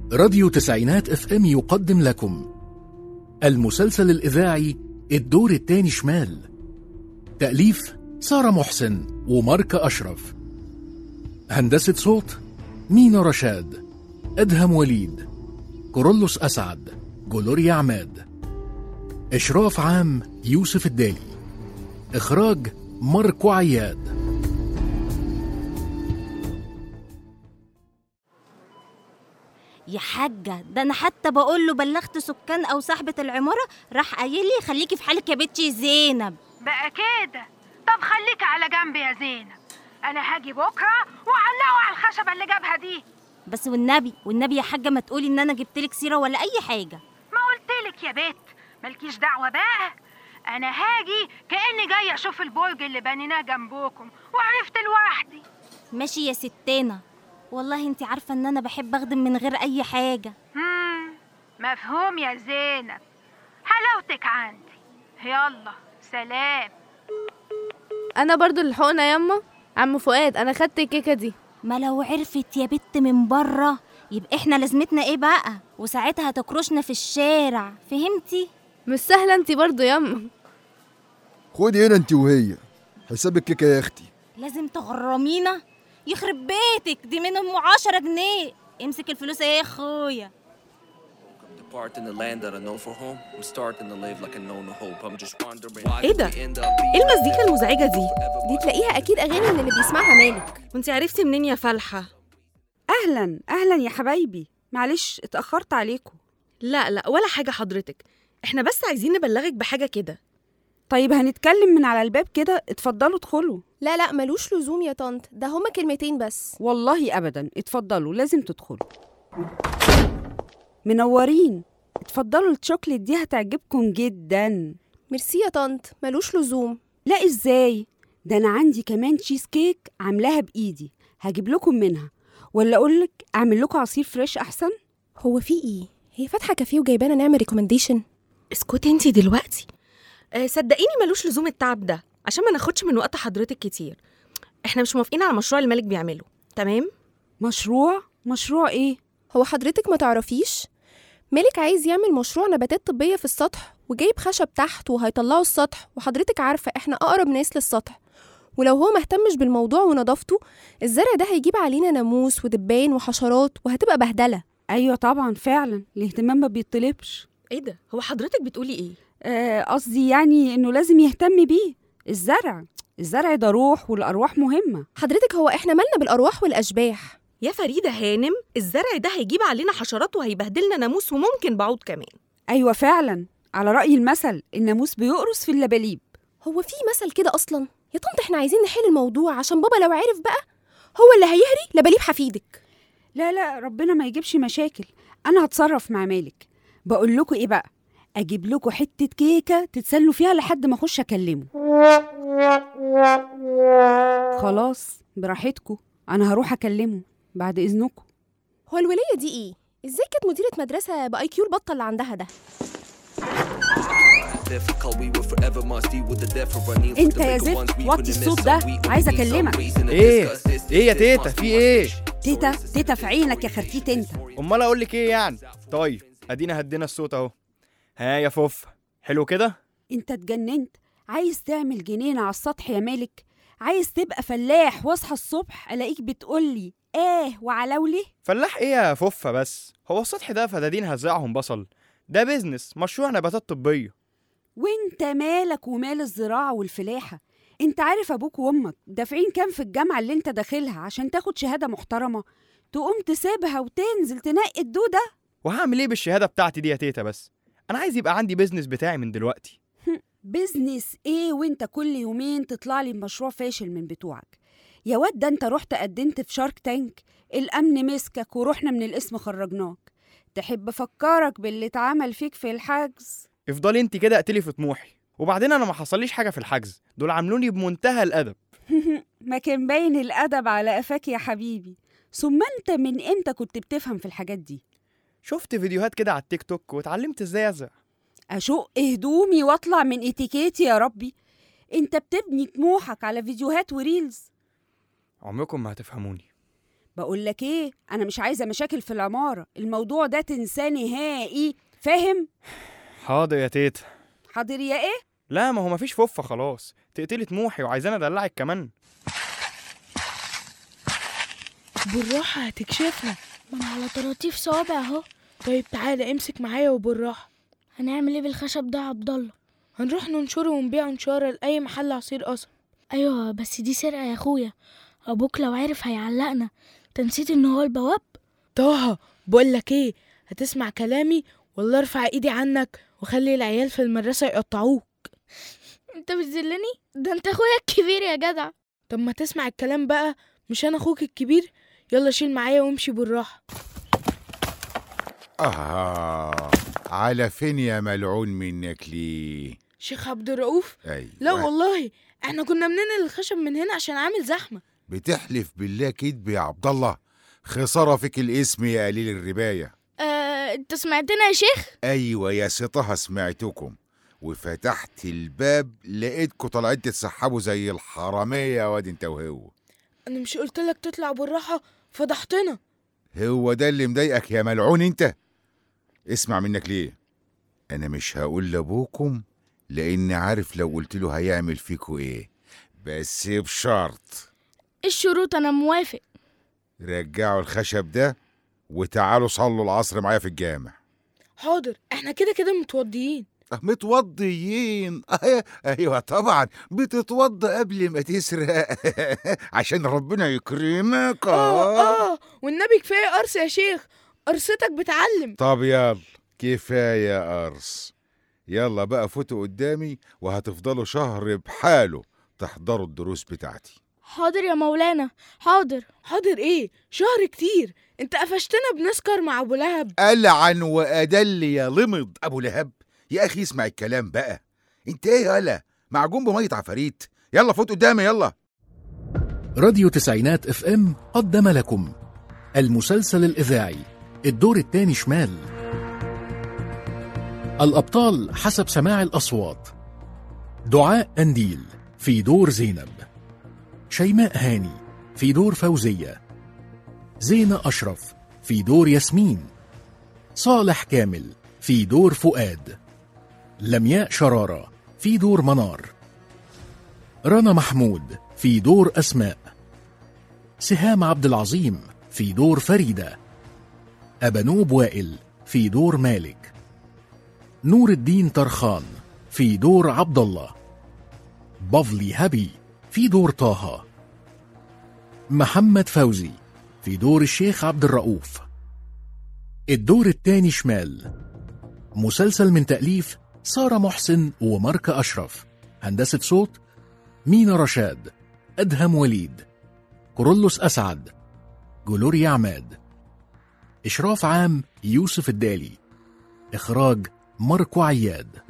راديو تسعينات اف ام يقدم لكم المسلسل الإذاعي الدور التاني شمال تأليف سارة محسن وماركة أشرف هندسة صوت مينا رشاد أدهم وليد كورولوس أسعد جلوريا عماد إشراف عام يوسف الدالي إخراج ماركو عياد يا حاجة ده أنا حتى بقول له بلغت سكان أو صاحبة العمارة راح قايل لي خليكي في حالك يا بنتي زينب بقى كده طب خليك على جنب يا زينب انا هاجي بكره وعلقه على الخشبه اللي جابها دي بس والنبي والنبي يا حاجة ما تقولي إن أنا جبتلك سيرة ولا أي حاجة ما قلتلك يا بت مالكيش دعوه بقى انا هاجي كاني جايه اشوف البرج اللي بنيناه جنبكم وعرفت لوحدي ماشي يا ستانة والله انت عارفة إن أنا بحب أخدم من غير أي حاجة مم. مفهوم يا زينب حلاوتك عندي يلا سلام انا برضو الحقنه ياما عم فؤاد انا خدت الكيكه دي ما لو عرفت يا بت من بره يبقى احنا لازمتنا ايه بقى وساعتها تكرشنا في الشارع فهمتي مش سهله انتي برضو ياما خدي هنا انت وهي حساب الكيكه يا اختي لازم تغرمينا يخرب بيتك دي من ام عشرة جنيه امسك الفلوس ايه يا اخويا Depart in the land that I know for home. I'm starting to live like I know no hope. I'm just wondering why إيه did ده؟ we end up ايه being المزيكا المزعجة دي؟ دي تلاقيها اكيد اغاني من اللي بيسمعها مالك وانت عرفتي منين يا فالحة؟ اهلا اهلا يا حبايبي معلش اتاخرت عليكم لا لا ولا حاجة حضرتك احنا بس عايزين نبلغك بحاجة كده طيب هنتكلم من على الباب كده اتفضلوا ادخلوا لا لا ملوش لزوم يا طنط ده هما كلمتين بس والله ابدا اتفضلوا لازم تدخلوا منورين اتفضلوا الشوكليت دي هتعجبكم جدا ميرسي يا طنط ملوش لزوم لا ازاي ده انا عندي كمان تشيز كيك عاملاها بايدي هجيب لكم منها ولا اقول لك اعمل لكم عصير فريش احسن هو في ايه هي فاتحه كافيه وجايبانا نعمل ريكومنديشن اسكتي انت دلوقتي أه صدقيني ملوش لزوم التعب ده عشان ما ناخدش من وقت حضرتك كتير احنا مش موافقين على المشروع اللي مالك بيعمله تمام؟ مشروع مشروع ايه هو حضرتك ما تعرفيش مالك عايز يعمل مشروع نباتات طبيه في السطح وجايب خشب تحت وهيطلعوا السطح وحضرتك عارفه احنا اقرب ناس للسطح ولو هو مهتمش بالموضوع ونظافته الزرع ده هيجيب علينا ناموس ودبان وحشرات وهتبقى بهدله ايوه طبعا فعلا الاهتمام ما بيطلبش ايه ده؟ هو حضرتك بتقولي ايه؟ آه، قصدي يعني انه لازم يهتم بيه الزرع الزرع ده روح والارواح مهمه حضرتك هو احنا مالنا بالارواح والاشباح يا فريدة هانم الزرع ده هيجيب علينا حشرات وهيبهدلنا ناموس وممكن بعوض كمان ايوه فعلا على راي المثل الناموس بيقرص في اللباليب هو في مثل كده اصلا يا طنط احنا عايزين نحل الموضوع عشان بابا لو عرف بقى هو اللي هيهري لباليب حفيدك لا لا ربنا ما يجيبش مشاكل انا هتصرف مع مالك بقول لكم ايه بقى اجيب لكم حته كيكه تتسلوا فيها لحد ما اخش اكلمه خلاص براحتكم انا هروح اكلمه بعد اذنكم هو الولايه دي ايه ازاي كانت مديره مدرسه باي كيو البطه اللي عندها ده difficult. We will forever must deal with the death of our needs. انت The يا bigger زفت، ones we وطي couldn't miss, الصوت so ده. we- we عايزة need some أكلمك. reason to ايه discuss this. ايه يا This تيتا must في be ايه تيتا تيتا في عينك يا خرتيت انت امال اقول لك ايه يعني طيب ادينا هدينا الصوت اهو ها يا فوف حلو كده انت اتجننت عايز تعمل جنينه على السطح يا مالك عايز تبقى فلاح واصحى الصبح الاقيك بتقولي اه وعلولي فلاح ايه يا فوفة بس هو السطح ده فدادين هزعهم بصل ده بيزنس مشروع نباتات طبية وانت مالك ومال الزراعة والفلاحة انت عارف ابوك وامك دافعين كام في الجامعة اللي انت داخلها عشان تاخد شهادة محترمة تقوم تسيبها وتنزل تنقي الدودة وهعمل ايه بالشهادة بتاعتي دي يا تيتا بس انا عايز يبقى عندي بيزنس بتاعي من دلوقتي بيزنس ايه وانت كل يومين تطلع لي بمشروع فاشل من بتوعك يا واد ده انت رحت قدمت في شارك تانك الامن مسكك ورحنا من الاسم خرجناك تحب افكرك باللي اتعمل فيك في الحجز افضلي انت كده اقتلي في طموحي وبعدين انا ما حصليش حاجة في الحجز دول عاملوني بمنتهى الادب ما كان باين الادب على قفاك يا حبيبي ثم انت من امتى كنت بتفهم في الحاجات دي شفت فيديوهات كده على التيك توك واتعلمت ازاي ازرع اشق هدومي واطلع من اتيكيتي يا ربي انت بتبني طموحك على فيديوهات وريلز عمركم ما هتفهموني بقول لك ايه انا مش عايزه مشاكل في العماره الموضوع ده تنساه نهائي فاهم حاضر يا تيتا حاضر يا ايه لا ما هو مفيش فوفة خلاص تقتلي طموحي وعايزاني ادلعك كمان بالراحة هتكشفنا ما انا على طراطيف صوابع اهو طيب تعالى امسك معايا وبالراحة هنعمل ايه بالخشب ده يا عبد الله هنروح ننشره ونبيعه نشارة لأي محل عصير قصب ايوه بس دي سرقة يا اخويا ابوك لو عرف هيعلقنا انت نسيت ان هو البواب طه بقول لك ايه هتسمع كلامي ولا ارفع ايدي عنك وخلي العيال في المدرسة يقطعوك انت بتذلني ده انت اخويا الكبير يا جدع طب ما تسمع الكلام بقى مش انا اخوك الكبير يلا شيل معايا وامشي بالراحة آه على فين يا ملعون منك ليه شيخ عبد الرؤوف أيوة لا والله احنا كنا بننقل الخشب من هنا عشان عامل زحمة بتحلف بالله كدب يا عبد الله خسارة فيك الاسم يا قليل الرباية آه، انت سمعتنا يا شيخ أيوة يا ستها سمعتكم وفتحت الباب لقيتكوا طالعين تتسحبوا زي الحرامية يا واد انت وهو انا مش قلت لك تطلع بالراحة فضحتنا هو ده اللي مضايقك يا ملعون انت اسمع منك ليه انا مش هقول لابوكم لاني عارف لو قلت له هيعمل فيكوا ايه بس بشرط الشروط انا موافق رجعوا الخشب ده وتعالوا صلوا العصر معايا في الجامع حاضر احنا كده كده متوضيين متوضيين أه- ايوه طبعا بتتوضى قبل ما تسرق عشان ربنا يكرمك اه اه والنبي كفاية قرص يا شيخ قرصتك بتعلم طب يلا كفايه قرص يلا بقى فوتوا قدامي وهتفضلوا شهر بحاله تحضروا الدروس بتاعتي حاضر يا مولانا حاضر حاضر ايه شهر كتير انت قفشتنا بنسكر مع ابو لهب ألعن وأدل يا لمض أبو لهب يا أخي اسمع الكلام بقى أنت إيه يالا معجون بمية عفاريت يلا فوت قدامي يلا راديو تسعينات اف ام قدم لكم المسلسل الإذاعي الدور الثاني شمال الأبطال حسب سماع الأصوات دعاء أنديل في دور زينب شيماء هاني في دور فوزية زينة أشرف في دور ياسمين صالح كامل في دور فؤاد لمياء شرارة في دور منار رنا محمود في دور أسماء سهام عبد العظيم في دور فريدة أبنوب وائل في دور مالك نور الدين طرخان في دور عبد الله بافلي هبي في دور طه محمد فوزي في دور الشيخ عبد الرؤوف الدور الثاني شمال مسلسل من تأليف سارة محسن وماركة أشرف هندسة صوت مينا رشاد أدهم وليد كورولوس أسعد جلوريا عماد إشراف عام يوسف الدالي إخراج ماركو عياد